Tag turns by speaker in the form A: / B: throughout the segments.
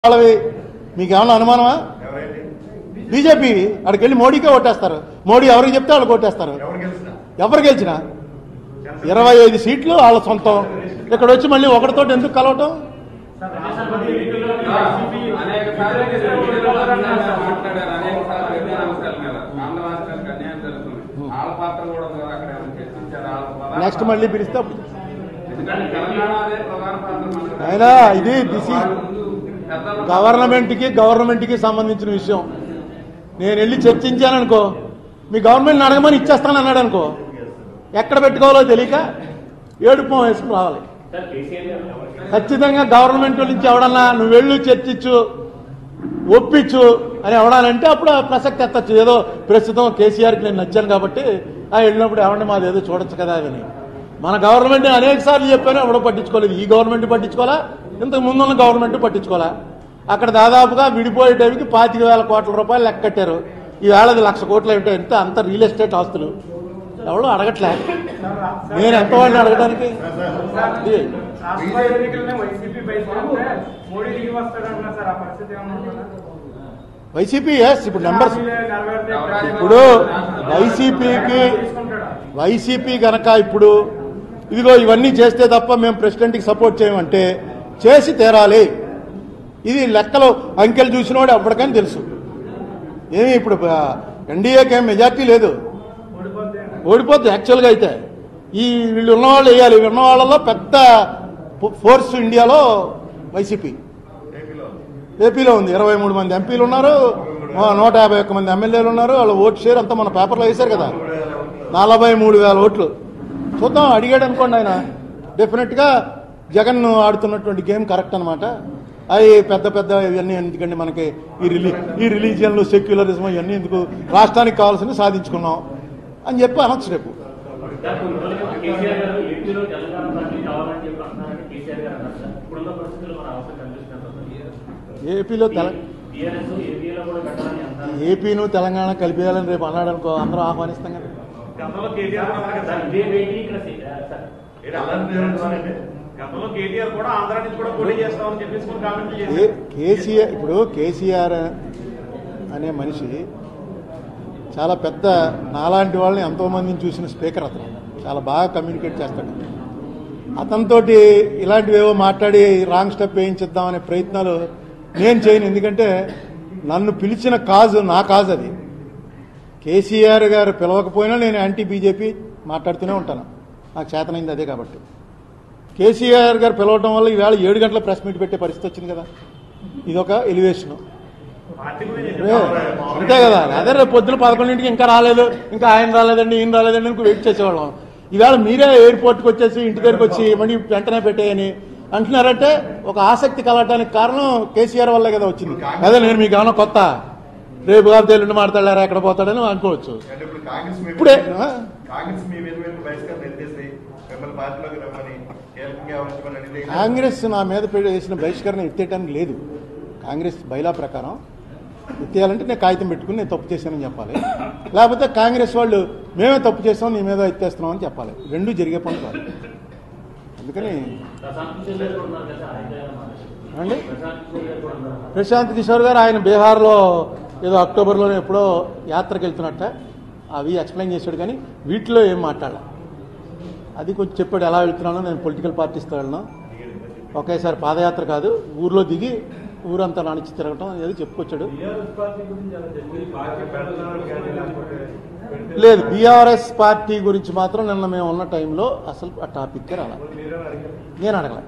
A: వాళ్ళవి మీకు ఏమన్నా అనుమానమా బీజేపీ అక్కడికి వెళ్ళి మోడీకే ఓటేస్తారు మోడీ ఎవరికి చెప్తే వాళ్ళకి ఓటేస్తారు
B: ఎవరు గెలిచినా
A: ఎవరు గెలిచినా ఇరవై ఐదు సీట్లు వాళ్ళ సొంతం ఇక్కడ వచ్చి మళ్ళీ ఒకటితో ఎందుకు కలవటం
C: అనేక సార్లు ఢిల్లీలో మాట్లాడారు అనేక సార్లు ఎన్నో అంశాల మీద ఆంధ్ర రాష్ట్రానికి అన్యాయం జరుగుతుంది వాళ్ళ పాత్ర కూడా ఉంది కదా అక్కడ ఏమైనా చర్చించారు వాళ్ళ ప్రధాన
A: నెక్స్ట్ మళ్ళీ పిలిస్తే అప్పుడు
C: ఎందుకంటే తెలంగాణ అనే ప్రధాన పాత్ర మనకు
A: అయినా ఇది this is
C: ముందు పెద్దలు
A: గవర్నమెంట్కి గవర్నమెంట్కి సంబంధించిన విషయం నేను వెళ్ళి చర్చించాననుకో మీ గవర్నమెంట్ని అడగమని ఇచ్చేస్తాను అన్నాడు అనుకో ఎక్కడ పెట్టుకోవాలో తెలియక ఏడుపు వేసుకుని రావాలి ఖచ్చితంగా గవర్నమెంట్ నుంచి ఎవడన్నా నువ్వు వెళ్ళు చర్చించు ఒప్పించు అని ఎవడాలంటే అప్పుడు ఆ ప్రసక్తి ఎత్తచ్చు ఏదో ప్రస్తుతం కేసీఆర్కి నేను నచ్చాను కాబట్టి ఆ వెళ్ళినప్పుడు ఎవరిని మాది ఏదో చూడొచ్చు కదా అని మన గవర్నమెంట్ అనేక సార్లు చెప్పాను ఎవడో పట్టించుకోలేదు ఈ గవర్నమెంట్ పట్టించుకోవాలా ఇంతకు ముందున్న గవర్నమెంట్ పట్టించుకోవాలా అక్కడ దాదాపుగా విడిపోయే టైంకి పాతిక వేల కోట్ల రూపాయలు లెక్క కట్టారు ఈ వేళది లక్ష కోట్లు ఏంటో ఎంత అంత రియల్ ఎస్టేట్ ఆస్తులు ఎవరు అడగట్లే నేను ఎంత వాడిని అడగడానికి ఇది.
D: రాష్ట్ర ఎన్నికలనే వైసీపీ బయటపడితే మోడీ దిగి వస్తాడంటున్నారు సార్ ఆ పరిస్థితి ఏమన్నా ఉంటుందా?
A: వైసీపీ ఎస్ ఇప్పుడు నెంబర్స్
D: నెరవేరితే
A: ఇప్పుడు వైసీపీకి
D: తీసుకుంటాడా?
A: వైసీపీ గనక ఇప్పుడు ఇదిగో ఇవన్నీ చేస్తే తప్ప మేము ప్రెసిడెంట్కి సపోర్ట్ చేయమంటే చేసి తీరాలి ఇది లెక్కలో అంకెలు చూసినవాడు ఎప్పటికైనా తెలుసు ఏమి ఇప్పుడు ఎన్డీఏకి ఏం మెజార్టీ లేదు
D: ఓడిపోతే
A: ఓడిపోద్ది యాక్చువల్గా అయితే ఈ వీళ్ళు ఉన్నవాళ్ళు వేయాలి ఉన్న వాళ్ళలో పెద్ద ఫోర్స్ ఇండియాలో వైసీపీ
B: ఏపీలో
A: ఏపీలో ఉంది ఇరవై మూడు మంది ఎంపీలు ఉన్నారు ఆ, నూట యాభై ఒక్క మంది ఎమ్మెల్యేలు ఉన్నారు వాళ్ళ ఓటు షేర్ అంతా మన పేపర్లో వేశారు కదా నలభై మూడు వేల ఓట్లు చూద్దాం అడిగాడు అనుకోండి ఆయన డెఫినెట్గా జగన్ ఆడుతున్నటువంటి గేమ్ కరెక్ట్ అనమాట అవి పెద్ద పెద్ద ఇవన్నీ ఎందుకండి మనకి ఈ రిలీ ఈ రిలీజియన్లు సెక్యులరిజం ఇవన్నీ ఎందుకు రాష్ట్రానికి కావాల్సింది సాధించుకున్నాం అని చెప్పి అనొచ్చు రేపు
E: కేసీఆర్ గారు ఏపీలో తెలంగాణ పార్టీ కావాలని చెప్పి అంటున్నారని కేసీఆర్ గారు అన్నారు సార్ ఇప్పుడున్న పరిస్థితుల్లో మన అవసరం కనిపిస్తున్నారు
A: ఏపీలో తెల
E: టీఆర్ఎస్ ఏపీలో కూడా పెట్టాలని అంటారు
A: ఏపీను తెలంగాణ కలిపేయాలని రేపు అన్నాడు అనుకో అందరూ ఆహ్వానిస్తాం కదా
D: గతంలో కేటీఆర్ ఉన్నారు కదా
E: సార్
D: సార్.
E: ఇదే భేటీ ఇక్కడ సి- సార్
B: ఏంటి అలాంటి ఏమంటున్నారండి?
D: గతంలో కేటీఆర్ కూడా ఆంధ్ర నుంచి కూడా పోటీ చేస్తామని చెప్పేసి కొన్ని కామెంట్లు
A: కే-
D: చేశారు
A: కేసీఆర్ ఇప్పుడు కేసీఆర్ అనే మనిషి చాలా పెద్ద నాలాంటి వాళ్ళని ఎంతోమందిని చూసిన స్పీకర్ అతను చాలా బాగా కమ్యూనికేట్ చేస్తాడు అతనితోటి ఇలాంటివేవో మాట్లాడి రాంగ్ స్టెప్ వేయించిద్దామనే ప్రయత్నాలు నేను చేయను ఎందుకంటే నన్ను పిలిచిన కాజు నా కాజు అది కేసీఆర్ గారు పిలవకపోయినా నేను యాంటీ బీజేపీ మాట్లాడుతూనే ఉంటాను నాకు చేతనైంది అదే కాబట్టి కేసీఆర్ గారు పిలవడం వల్ల ఈవేళ ఏడు గంటల ప్రెస్ మీట్ పెట్టే పరిస్థితి వచ్చింది కదా ఇదొక ఎలివేషన్
D: పార్టీ గురించి చెప్పారు.
A: అంతే కదా అదే రేపు పొద్దున పదకొండింటికి ఇంకా రాలేదు ఇంకా ఆయన రాలేదండి ఈయన రాలేదండి ఇంకో వెయిట్ చేసేవాళ్ళం ఈవేళ మీరే ఎయిర్పోర్ట్కి వచ్చేసి ఇంటి దగ్గరికి వచ్చి మళ్ళీ వెంటనే పెట్టేయని అంటున్నారంటే ఒక ఆసక్తి కలగడానికి కారణం కేసీఆర్ వల్లే కదా వచ్చింది అదే నేను మీకు ఏమన్నా కొత్త రేపు కాదు ఎల్లుండి మాట్లాడారా ఎక్కడ పోతాడని అనుకోవచ్చు
B: అంటే ఇప్పుడు కాంగ్రెస్ మీ
A: ఇప్పుడే, ఆ?
B: కాంగ్రెస్ మీ మీద మీద బహిష్కరణ ఎత్తేసి మిమ్మల్ని పార్టీలోకి రమ్మని కీలకంగా వ్యవహరించమని అనేది
A: కాంగ్రెస్ నా మీద పె- వేసిన బహిష్కరణ ఎత్తేయడానికి లేదు కాంగ్రెస్ బైలా ప్రకారం ఎత్తేయాలంటే నేను కాగితం పెట్టుకుని నేను తప్పు చేశానని చెప్పాలి లేకపోతే కాంగ్రెస్ వాళ్ళు మేమే తప్పు చేస్తాం నీ మీద ఎత్తేస్తున్నాం అని చెప్పాలి రెండు జరిగే పనులు కాదు అందుకని
E: ప్రశాంత్ కిషోర్ గారు కూడా ఉన్నారు కదా ఆయన ఏమైనా మాట్లాడారు?
A: అండి
E: ప్రశాంత్ కిషోర్ గారు కూడా ఉన్నారు
A: ప్రశాంత్ కిషోర్ గారు ఆయన బీహార్లో ఏదో అక్టోబర్లోనే ఎప్పుడో యాత్రకు వెళ్తున్నట్ట అవి ఎక్స్ప్లెయిన్ చేశాడు కానీ వీటిలో ఏం మాట్లాడాలి అది కొంచెం చెప్పాడు ఎలా వెళ్తున్నానో నేను పొలిటికల్ పార్టీస్తో వెళ్ళను ఒకేసారి పాదయాత్ర కాదు ఊర్లో దిగి ఊరంతా నడిచి తిరగటం ఏదో చెప్పుకొచ్చాడు లేదు బీఆర్ఎస్ పార్టీ గురించి మాత్రం నిన్న మేము ఉన్న టైంలో అసలు ఆ టాపిక్ రాలేదు నేను అడగలే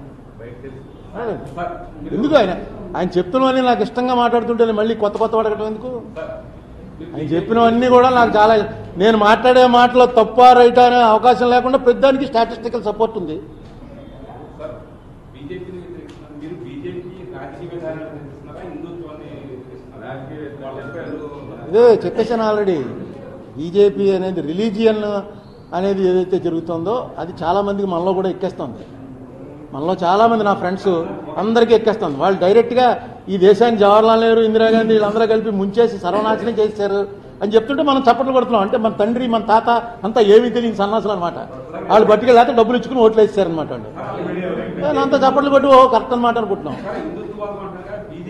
A: ఎందుకు ఆయన ఆయన చెప్తున్నవన్నీ నాకు ఇష్టంగా మాట్లాడుతుంటే మళ్ళీ కొత్త కొత్త అడగటం ఎందుకు ఆయన చెప్పినవన్నీ కూడా నాకు చాలా నేను మాట్లాడే మాటలో తప్ప రైట్ అనే అవకాశం లేకుండా ప్రతిదానికి స్టాటిస్టికల్ సపోర్ట్ ఉంది
C: బీజేపీని వ్యతిరేకిస్తున్నారు మీరు బీజేపీ రాజకీయ విధానాన్ని వ్యతిరేకిస్తున్నారా హిందుత్వాన్ని వ్యతిరేకిస్తున్నారా? వాళ్ళు చెప్పారు
A: ఇదే చెప్పేశాను ఆల్రెడీ బీజేపీ అనేది రిలీజియన్ అనేది ఏదైతే జరుగుతుందో అది చాలా మందికి మనలో కూడా ఎక్కేస్తుంది మనలో చాలా మంది నా ఫ్రెండ్స్ అందరికీ ఎక్కేస్తుంది వాళ్ళు డైరెక్ట్గా ఈ దేశాన్ని జవహర్లాల్ నెహ్రూ ఇందిరాగాంధీ వీళ్ళందరూ కలిపి ముంచేసి సర్వనాశనం చేశారు అని చెప్తుంటే మనం చప్పట్లు కొడుతున్నాం అంటే మన తండ్రి మన తాత అంతా ఏమీ తెలియని సన్నాసులు అనమాట వాళ్ళు బట్టికెళ్ళాక డబ్బులు ఇచ్చుకుని ఓట్లు వేసారనమాట వాళ్ళు నేను అంత చప్పట్లు కొట్టి ఓ కరెక్ట్ అనమాట అనుకుంటున్నాం
C: హిందుత్వవాదం అంటారు బీజేపీ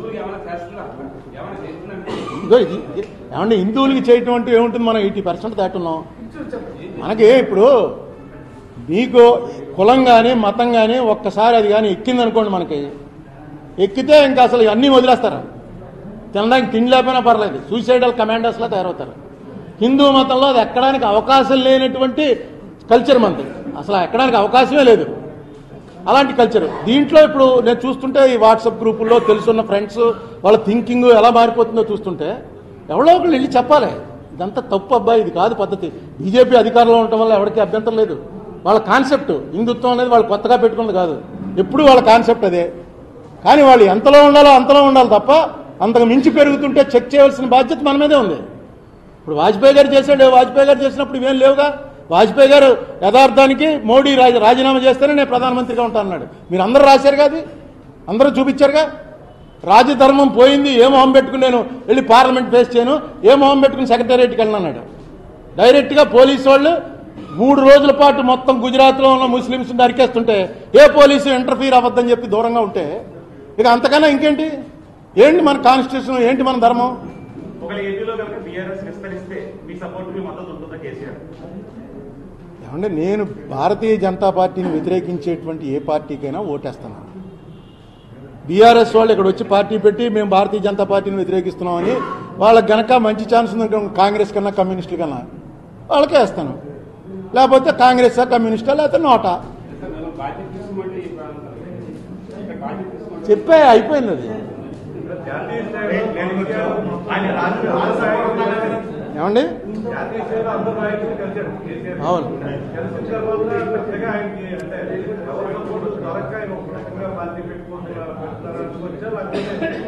C: హిందువులు ఏమైనా చేస్తున్నారు ఏమైనా చేస్తున్నారు
A: ఇదో ఇది ఇది- ఏమంటే హిందువులకి చేయటం అంటే ఏముంటుంది మనం ఎయిటీ పర్సెంట్ దాటున్నాం మనకి ఇప్పుడు మీకు కులం కానీ మతం కానీ ఒక్కసారి అది కానీ ఎక్కింది అనుకోండి మనకి ఎక్కితే ఇంకా అసలు అన్నీ వదిలేస్తారు తినడానికి తిండి లేకపోయినా పర్లేదు సూసైడల్ కమాండర్స్లా తయారవుతారు హిందూ మతంలో అది ఎక్కడానికి అవకాశం లేనటువంటి కల్చర్ మనది అసలు ఎక్కడానికి అవకాశమే లేదు అలాంటి కల్చర్ దీంట్లో ఇప్పుడు నేను చూస్తుంటే ఈ వాట్సాప్ గ్రూపుల్లో తెలుసున్న ఫ్రెండ్స్ వాళ్ళ థింకింగ్ ఎలా మారిపోతుందో చూస్తుంటే ఎవరో ఒకళ్ళు వెళ్ళి చెప్పాలి ఇదంతా తప్పు అబ్బాయి ఇది కాదు పద్ధతి బీజేపీ అధికారంలో ఉండటం వల్ల ఎవరికి అభ్యంతరం లేదు వాళ్ళ కాన్సెప్ట్ హిందుత్వం అనేది వాళ్ళు కొత్తగా పెట్టుకున్నది కాదు ఎప్పుడు వాళ్ళ కాన్సెప్ట్ అదే కానీ వాళ్ళు ఎంతలో ఉండాలో అంతలో ఉండాలి తప్ప అంతకు మించి పెరుగుతుంటే చెక్ చేయవలసిన బాధ్యత మన మీదే ఉంది ఇప్పుడు వాజ్పేయి గారు చేశాడు వాజ్పేయి గారు చేసినప్పుడు ఇవేం లేవుగా వాజ్పేయి గారు యథార్థానికి మోడీ రాజ రాజీనామా చేస్తేనే నేను ప్రధానమంత్రిగా ఉంటాను అన్నాడు మీరు అందరూ రాశారు అది అందరూ చూపించారుగా రాజధర్మం పోయింది ఏ మొహం పెట్టుకుని నేను వెళ్ళి పార్లమెంట్ ఫేస్ చేయను ఏ మొహం పెట్టుకుని సెక్రటేరియట్కి వెళ్ళను అన్నాడు డైరెక్ట్గా పోలీసు వాళ్ళు మూడు రోజుల పాటు మొత్తం గుజరాత్లో ఉన్న ముస్లింస్ నరికేస్తుంటే ఏ పోలీసు ఇంటర్ఫీర్ అవ్వద్దని చెప్పి దూరంగా ఉంటే ఇక అంతకన్నా ఇంకేంటి ఏంటి మన కాన్స్టిట్యూషన్ ఏంటి మన ధర్మం
B: ఒకవేళ ఏపీలో కనుక బీఆర్ఎస్ విస్తరిస్తే మీ సపోర్ట్ మీ మద్దతు ఉంటుందా కేసీఆర్
A: ఏమంటే నేను భారతీయ జనతా పార్టీని వ్యతిరేకించేటువంటి ఏ పార్టీకైనా ఓటేస్తాను బీఆర్ఎస్ వాళ్ళు ఇక్కడ వచ్చి పార్టీ పెట్టి మేము భారతీయ జనతా పార్టీని వ్యతిరేకిస్తున్నామని వాళ్ళకి గనక మంచి ఛాన్స్ ఉంది కాంగ్రెస్ కన్నా కమ్యూనిస్టుల కన్నా వాళ్ళకే వేస్తాను లేకపోతే కాంగ్రెస్ కమ్యూనిస్టా లేకపోతే నోటా
C: బాధ్యత తీసుకోమంటే ఈ ప్రాంతం బాధ్యత తీసుకోమంటే
A: చెప్పే అయిపోయింది అది
D: జాతీయ
B: నేను- నేను
D: స్థాయిలో
B: కొంచెం ఆయన రాజు రాజు
A: ఏమండి
D: జాతీయ స్థాయిలో అందరూ నాయకులు కలిశారు కేసీఆర్
A: అవును.
D: కలిసిన తర్వాత పెద్దగా ఆయనకి అంటే ఎవరి సపోర్ట్ దొరక్క ఆయన ఒక రకంగా పార్టీ పెట్టుకుంటున్నారు పెడతారు అనుకోవచ్చా లేకపోతే